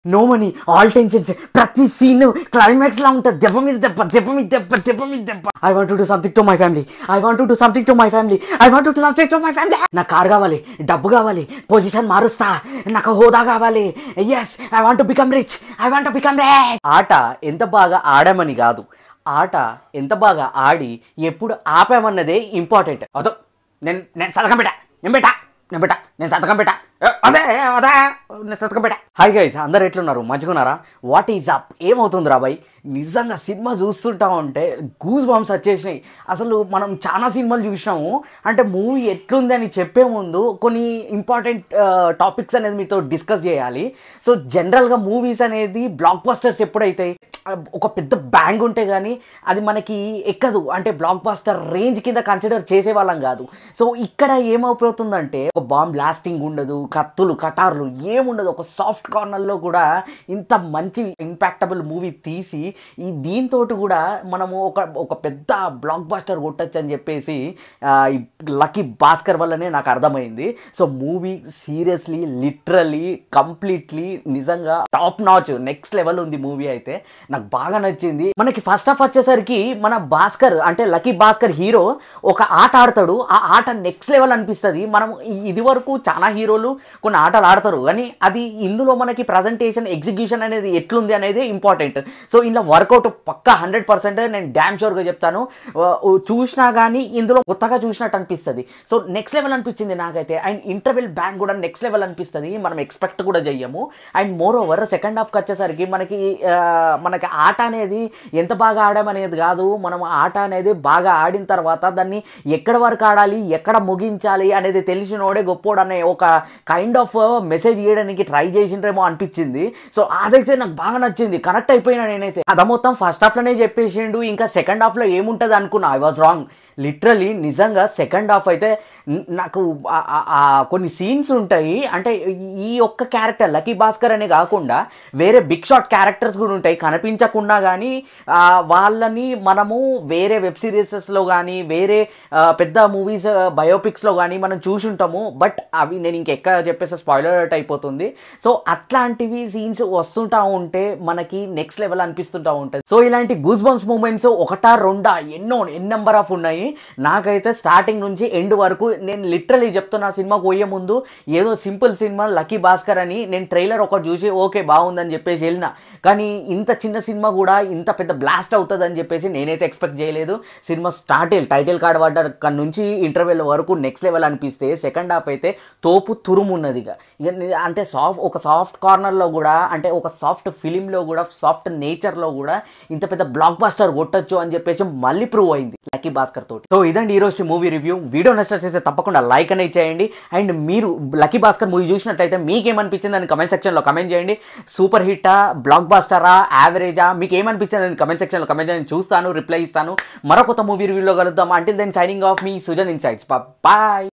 no money all tensions ప్రతి scene climax లా ఉంటుంది దెబ్బ మీద దెబ్బ దెబ్బ మీద దెబ్బ దెబ్బ మీద దెబ్బ I want to something to my family I want to something to my family I want to something to my family నాకు కార్ కావాలి డబ్బు కావాలి పొజిషన్ మారుస్తా నాకు హోదా కావాలి yes I want become rich I want become rich ఆట ఎంత బాగా ఆడామని కాదు ఆట ఎంత బాగా ఆడి ఎప్పుడు ఆపామన్నదే ఇంపార్టెంట్ అదో నేను నేను సదకం పెట్టా నేను పెట్టా నేను పెట్టా నేను సతకం పెట్టా ఏ, అదే అదే నేను సతకం పెట్టా హాయ్ గైస్ అందరు ఎట్లున్నారు మంచిగున్నారా వాట్ ఈజ్ అప్ ఏమవుతుంది రాబాయ్ నిజంగా సినిమా చూస్తుంటా ఉంటే గూస్ బాంబ్స్ వచ్చేసినాయి అసలు మనం చాలా సినిమాలు చూసినాము అంటే మూవీ ఎట్లుంది అని చెప్పే ముందు కొన్ని ఇంపార్టెంట్ టాపిక్స్ అనేది మీతో డిస్కస్ చేయాలి సో జనరల్గా మూవీస్ అనేది బ్లాక్ బస్టర్స్ ఎప్పుడైతే ఒక పెద్ద బ్యాంగ్ ఉంటే కానీ అది మనకి ఎక్కదు అంటే బ్లాక్ బాస్టర్ రేంజ్ కింద కన్సిడర్ చేసే వాళ్ళం కాదు సో ఇక్కడ ఏమైపోతుందంటే ఒక బాంబ్ బ్లాస్టింగ్ ఉండదు కత్తులు కటార్లు ఏముండదు ఒక సాఫ్ట్ కార్నర్లో కూడా ఇంత మంచి ఇంపాక్టబుల్ మూవీ తీసి ఈ దీంతో కూడా మనము ఒక ఒక పెద్ద బ్లాక్ బాస్టర్ కొట్టచ్చు అని చెప్పేసి ఆ, ఈ లక్కీ భాస్కర్ వల్లనే నాకు అర్థమైంది so movie seriously literally completely నిజంగా టాప్ నాచ్ నెక్స్ట్ లెవెల్ ఉంది మూవీ అయితే నాకు బాగా నచ్చింది మనకి ఫస్ట్ హాఫ్ వచ్చేసరికి మన భాస్కర్ అంటే లక్కీ భాస్కర్ హీరో ఒక ఆట ఆడతాడు ఆ ఆట నెక్స్ట్ లెవెల్ అనిపిస్తుంది మనం ఇ- ఇది వరకు చాలా హీరోలు కొన్ని ఆటలు ఆడతారు కానీ అది ఇందులో మనకి ప్రజెంటేషన్ ఎగ్జిక్యూషన్ అనేది ఎట్లుంది అనేది ఇంపార్టెంట్ సో ఇలా వర్కౌట్ పక్కా హండ్రెడ్ పర్సెంట్ నేను డ్యామ్ షూర్గా చెప్తాను ఆ, చూసినా కానీ ఇందులో కొత్తగా చూసినట్టు అనిపిస్తుంది సో నెక్స్ట్ లెవెల్ అనిపించింది నాకైతే అండ్ ఇంటర్వెల్ బ్యాంక్ కూడా నెక్స్ట్ లెవెల్ అనిపిస్తుంది మనం ఎక్స్పెక్ట్ కూడా చెయ్యము అండ్ మోర్ ఓవర్ సెకండ్ హాఫ్కి వచ్చేసరికి మనకి ఆ, మనకి ఆట అనేది ఎంత బాగా ఆడామనేది కాదు మనం ఆట అనేది బాగా ఆడిన తర్వాత దాన్ని ఎక్కడ వరకు ఆడాలి ఎక్కడ ముగించాలి అనేది తెలిసినోడే గొప్పోడు అనే ఒక కైండ్ ఆఫ్ మెసేజ్ ఇవ్వడానికి ట్రై చేసిండ్రేమో అనిపించింది సో అదైతే నాకు బాగా నచ్చింది కనెక్ట్ అయిపోయినా నేనైతే అద మొత్తం ఫస్ట్ హాఫ్లోనే చెప్పేసిండు ఇంకా సెకండ్ హాఫ్లో ఏముంటుంది అనుకున్నా ఐ వాజ్ రాంగ్ లిటరలీ నిజంగా సెకండ్ హాఫ్ అయితే న- నాకు ఆ- ఆ- ఆ కొన్ని సీన్స్ ఉంటాయి అంటే ఈ- ఈ ఒక్క క్యారెక్టర్ లక్కీ భాస్కర్ అనే కాకుండా వేరే బిగ్ షాట్ క్యారెక్టర్స్ కూడా ఉంటాయి కనిపించకుండా కానీ వాళ్ళని మనము వేరే వెబ్ సిరీసెస్లో కానీ వేరే ఆ, పెద్ద మూవీస్ బయోపిక్స్లో కానీ మనం చూసి ఉంటాము బట్ అవి నేను ఇంకెక్కడ చెప్పేసి స్పాయిలర్ అయిపోతుంది సో అట్లాంటివి సీన్స్ వస్తుంటా ఉంటే మనకి నెక్స్ట్ లెవెల్ అనిపిస్తుంటా ఉంటుంది సో ఇలాంటి గూస్ బంప్స్ మూమెంట్స్ ఒకటా రెండా ఎన్నో ఎన్ నెంబర్ ఆఫ్ ఉన్నాయి నాకైతే స్టార్టింగ్ నుంచి ఎండ్ వరకు నేను లిటరలీ చెప్తున్నా సినిమాకి పోయే ముందు ఏదో సింపుల్ సినిమా లక్కీ భాస్కర్ అని నేను ట్రైలర్ ఒకటి చూసి ఓకే బాగుందని చెప్పేసి వెళ్ళిన కానీ ఇంత చిన్న సినిమా కూడా ఇంత పెద్ద బ్లాస్ట్ అవుతుంది అని చెప్పేసి నేనైతే ఎక్స్పెక్ట్ చేయలేదు సినిమా స్టార్ట్ టైటిల్ కార్డ్ పడ్డ కాడ నుంచి ఇంటర్వెల్ వరకు నెక్స్ట్ లెవెల్ అనిపిస్తే సెకండ్ హాఫ్ అయితే తోపు తురుము ఉన్నది ఇక ఇక ని- అంటే సాఫ్ట్ ఒక సాఫ్ట్ కార్నర్లో కూడా అంటే ఒక సాఫ్ట్ ఫిలింలో కూడా సాఫ్ట్ నేచర్లో కూడా ఇంత పెద్ద బ్లాక్ బాస్టర్ కొట్టచ్చు అని చెప్పేసి మళ్ళీ ప్రూవ్ అయింది లక్కీ భాస్కర్ తోటి సో ఇదండి ఈ రోజు మూవీ రివ్యూ వీడియో నచ్చినట్లయితే తప్పకుండా లైక్ అనేది చేయండి అండ్ మీరు లక్కీ భాస్కర్ మూవీ చూసినట్లయితే మీకేమనిపించింది అని కమెంట్ సెక్షన్లో కమెంట్ చేయండి సూపర్ హిట్టా బ్లాక్ బాస్టరా యావరేజా మీకు ఏమనిపించింది అని కమెంట్ సెక్షన్లో కమెంట్ చేయండి చూస్తాను రిప్లై ఇస్తాను మరో కొత్త మూవీ రివ్యూలో కలుద్దాం అంటిల్ దెన్ సైనింగ్ ఆఫ్ మీ సుజన్ ఇన్సైట్స్ బాయ్